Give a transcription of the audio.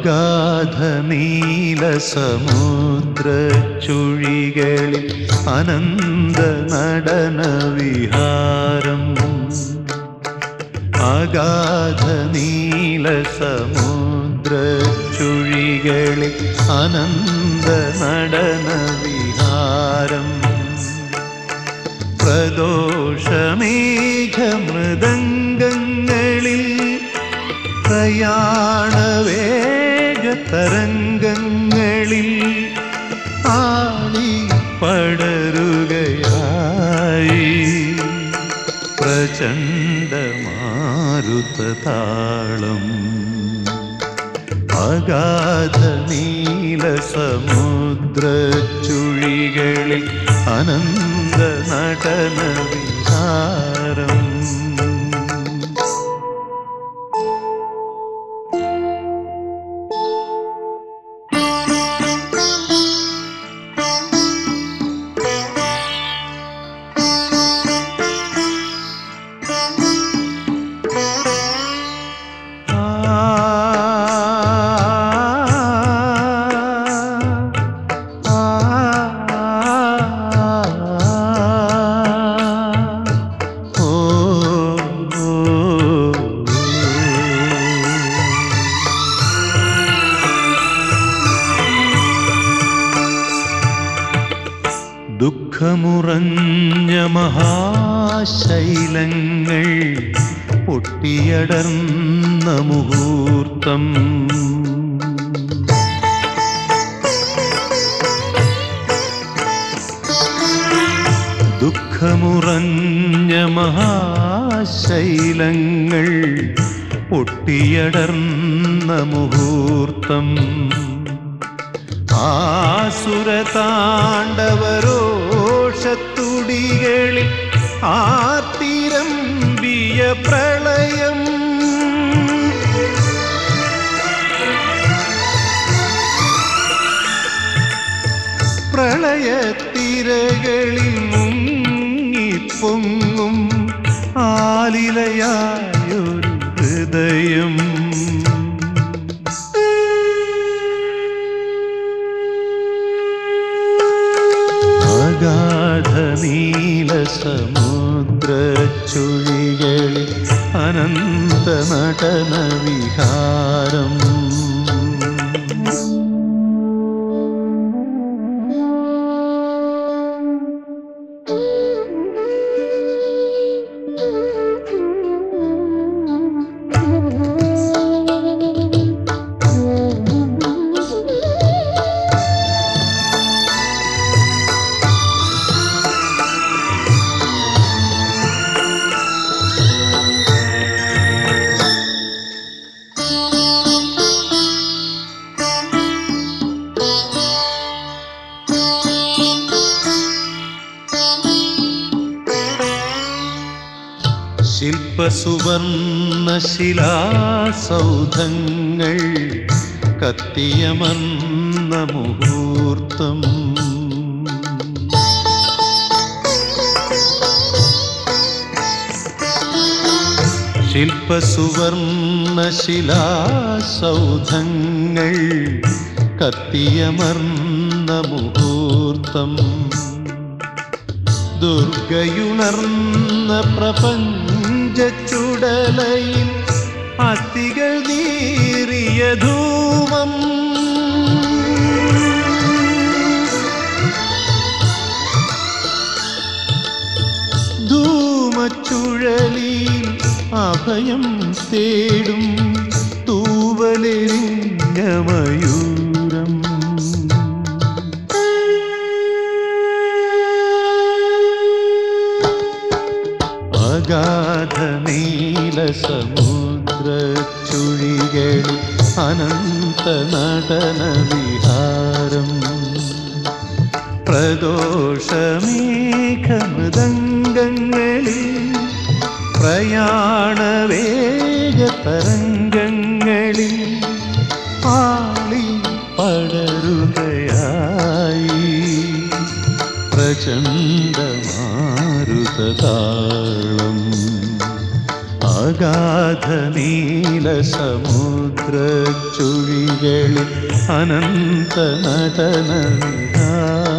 അഗാധ നീല സമുദ്ര ചുഴികളിൽ അനന്ത നടന വിഹാരം അഗാധ നീല സമുദ്ര ചുഴികളിൽ അനന്ത നടന വിഹാരം പ്രദോഷമേഘമൃദംഗങ്ങളിൽ പ്രയാണവേഗ തരംഗങ്ങളിൽ ആളി പടരുകയായി പ്രചണ്ഡമാരുതതാളം അഗാധ നീല സമുദ്ര ചുഴികളിൽ അനന്ത നടന വിഹാരം ദുഃഖമുറഞ്ഞ മഹാശൈലങ്ങൾ പൊട്ടിയടർന്ന മുഹൂർത്തം ദുഃഖമുറഞ്ഞ മഹാശൈലങ്ങൾ പൊട്ടിയടർന്ന മുഹൂർത്തം ആസുരതാണ്ഡവരോഷത്തുടികളിൽ ആത്തിരമ്പിയ പ്രളയം പ്രളയത്തിരകളിൽ മുങ്ങിപ്പൊങ്ങും ആലിലയായൊരു ഹൃദയം അഗാധ നീല സമുദ്ര ചുഴികളിൽ അനന്ത നടന വിഹാരം ശില്പസുവർണ ശിലാസൗധങ്ങൾ കത്തിയമർന്ന മുഹൂർത്തം ശില്പസുവർണ ശിലാസൗധങ്ങൾ കത്തിയമർന്ന മുഹൂർത്തം ദുർഗയുണർന്ന പ്രപഞ്ചച്ചുടലയിൽ അത്തികൾ നീറിയ ധൂമം ധൂമച്ചുഴലിൽ അഭയം തേടും തൂവലെരിഞ്ഞ മയൂരം അഗാധ നീല സമുദ്ര ചുഴികളിൽ അനന്ത നടന വിഹാരം പ്രദോഷമേഘമൃദംഗങ്ങളിൽ പ്രയാണവേഗ തരംഗങ്ങളിൽ ആളി പടരുകയായി പ്രചണ്ഡമാരുതതാളം അഗാധ നീല സമുദ്ര ചുഴികളിൽ അനന്ത നടന വിഹാര